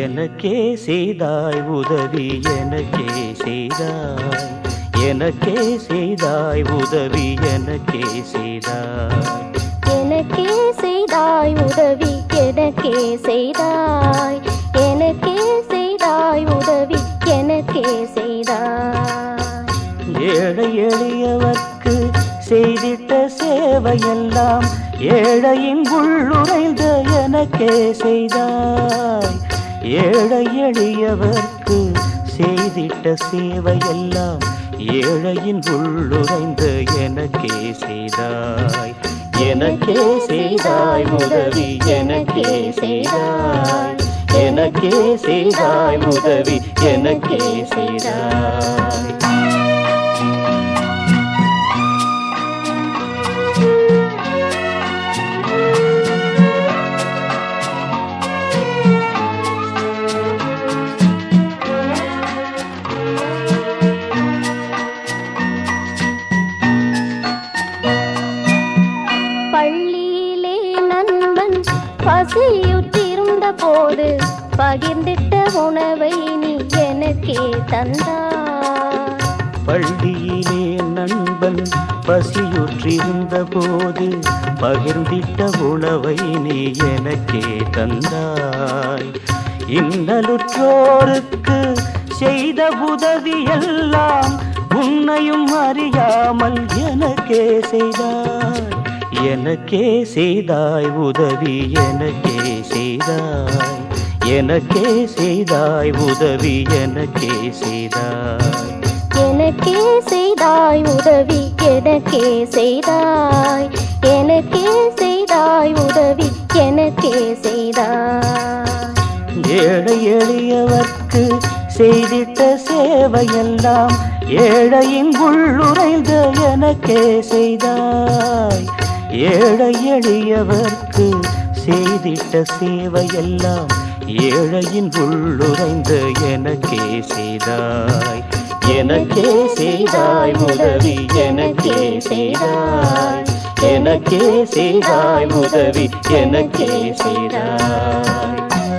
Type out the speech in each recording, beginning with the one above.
எனக்கே செய்தாய் உதவி எனக்கே செய்தாய் எனக்கே செய்தாய் உதவி எனக்கே செய்தாய் எனக்கே செய்தாய் உதவி எனக்கே செய்தாய் எனக்கே செய்தாய் உதவி எனக்கே செய்தாய் ஏழை எளியவர்க்கு செய்திட்ட சேவையெல்லாம் ஏழையின் உள்ளுரைந்த எனக்கே செய்தாய் ஏழை எளியவர்க்கு செய்திட்ட சேவையெல்லாம் ஏழையின் உள்ளுரைந்த எனக்கே செய்தாய் எனக்கே செய்தாய் உதவி எனக்கே செய்தாய் எனக்கே செய்தாய் உதவி எனக்கே செய்தாய் பள்ளியிலே நண்பன் பசியுற்றிருந்த போது பகிர்ந்திட்ட உணவை நீ எனக்கே தந்தாய் பள்ளியிலே நண்பன் பசியுற்றிருந்த போது பகிர்ந்திட்ட உணவை நீ எனக்கே தந்தாய் இன்னலுற்றோருக்கு செய்த உதவியெல்லாம் உன்னையும் அறியாமல் எனக்கே செய்தாய் எனக்கே செய்தாய் உதவி எனக்கே செய்தாய் எனக்கே செய்தாய் உதவி எனக்கே செய்தாய் எனக்கே செய்தாய் உதவி எனக்கே செய்தாய் எனக்கே செய்தாய் உதவி எனக்கே செய்தாய் ஏழை எளியவர்க்கு செய்திட்ட சேவையெல்லாம் ஏழையின் உள்ளுரைந்த எனக்கே செய்தாய் ஏழை எளியவர்க்கு செய்திட்ட சேவையெல்லாம் ஏழையின் உள்ளுரைந்த எனக்கே செய்தாய் எனக்கே செய்தாய் உதவி எனக்கே செய்தாய் எனக்கே செய்தாய் உதவி எனக்கே செய்தாய்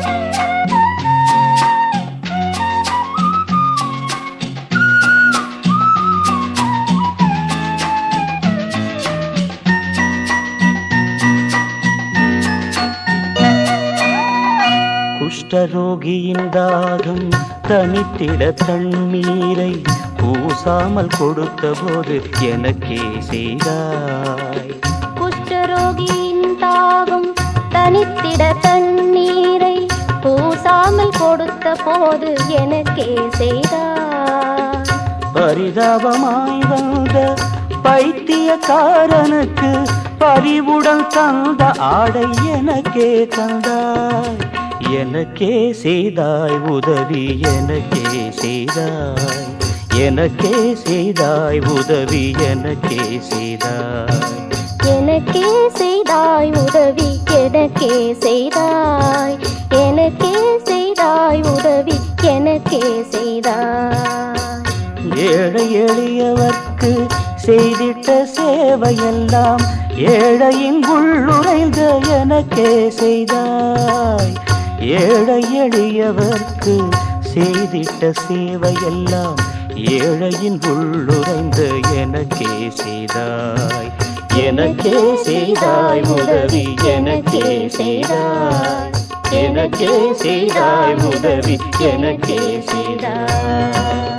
குஷ்டரோகியின் தாகம் தனித்திட தண்ணீரை பூசாமல் கொடுத்த போது எனக்கே செய்தாய் குஷ்டரோகியின் தாகம் தனித்திட தண்ணீரை பூசாமல் கொடுத்த போது எனக்கே செய்தாய் பரிதாபமாய் வந்த பைத்தியக்காரனுக்கு பரிவுடன் தந்த ஆடை எனக்கே தந்தாய் எனக்கே செய்தாய் உதவி எனக்கே செய்தாய் எனக்கே செய்தாய் உதவி எனக்கே செய்தாய் எனக்கே செய்தாய் உதவி எனக்கே செய்தாய் எனக்கே செய்தாய் உதவி எனக்கே செய்தாய் ஏழை எளியவர்க்கு செய்திட்ட சேவையெல்லாம் ஏழையின் உள்ளுரைந்த எனக்கே செய்தாய் ஏழை எளியவர்க்கு செய்திட்ட சேவையெல்லாம் ஏழையின் உள்ளுரைந்த எனக்கே செய்தாய் எனக்கே செய்தாய் உதவி எனக்கே செய்தாய் எனக்கே செய்தாய் உதவி எனக்கே செய்தாய்